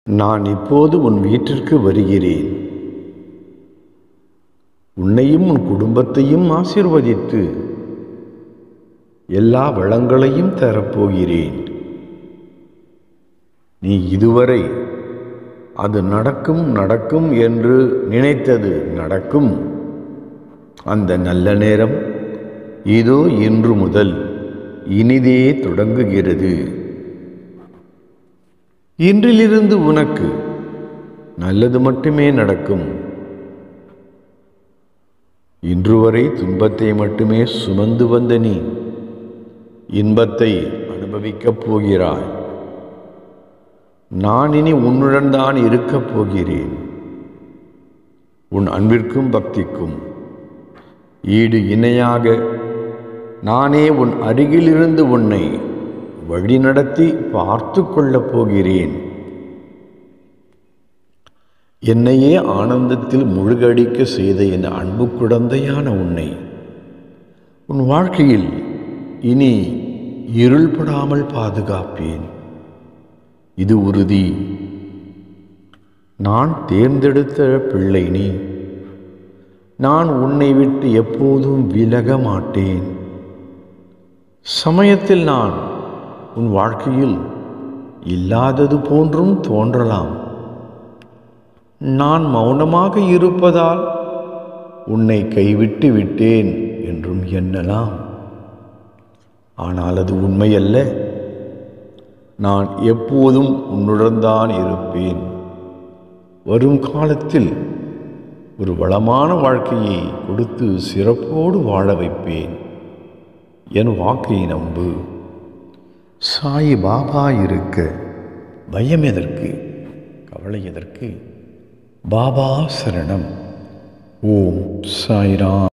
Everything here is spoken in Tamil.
நான் இப்போது உன் வீட்டிற்கு வருகிறேன் உன்னையும் உன் குடும்பத்தையும் ஆசீர்வதித்து எல்லா வளங்களையும் தரப்போகிறேன் நீ இதுவரை அது நடக்கும் நடக்கும் என்று நினைத்தது நடக்கும் அந்த நல்ல நேரம் இதோ இன்று முதல் இனிதே தொடங்குகிறது இன்றிலிருந்து உனக்கு நல்லது மட்டுமே நடக்கும் இன்று வரை துன்பத்தை மட்டுமே சுமந்து வந்த நீ இன்பத்தை அனுபவிக்கப் போகிறாய் நான் இனி உன்னுடன் தான் இருக்கப் போகிறேன் உன் அன்பிற்கும் பக்திக்கும் ஈடு இணையாக நானே உன் அருகிலிருந்து உன்னை வழிநடத்தி பார்த்து கொள்ளப் போகிறேன் என்னையே ஆனந்தத்தில் முழுகடிக்க செய்த என் அன்பு குழந்தையான உன்னை உன் வாழ்க்கையில் இனி இருள்படாமல் பாதுகாப்பேன் இது உறுதி நான் தேர்ந்தெடுத்த பிள்ளை நீ நான் உன்னை விட்டு எப்போதும் விலக மாட்டேன் சமயத்தில் நான் உன் வாழ்க்கையில் இல்லாதது போன்றும் தோன்றலாம் நான் மௌனமாக இருப்பதால் உன்னை கைவிட்டு விட்டேன் என்றும் எண்ணலாம் ஆனால் அது உண்மையல்ல நான் எப்போதும் உன்னுடன் தான் இருப்பேன் வரும் காலத்தில் ஒரு வளமான வாழ்க்கையை கொடுத்து சிறப்போடு வாழ வைப்பேன் என் வாக்கை நம்பு சாய் பாபா இருக்க பயம் எதற்கு கவலை எதற்கு பாபா சரணம் ஓம் சாய்ராம்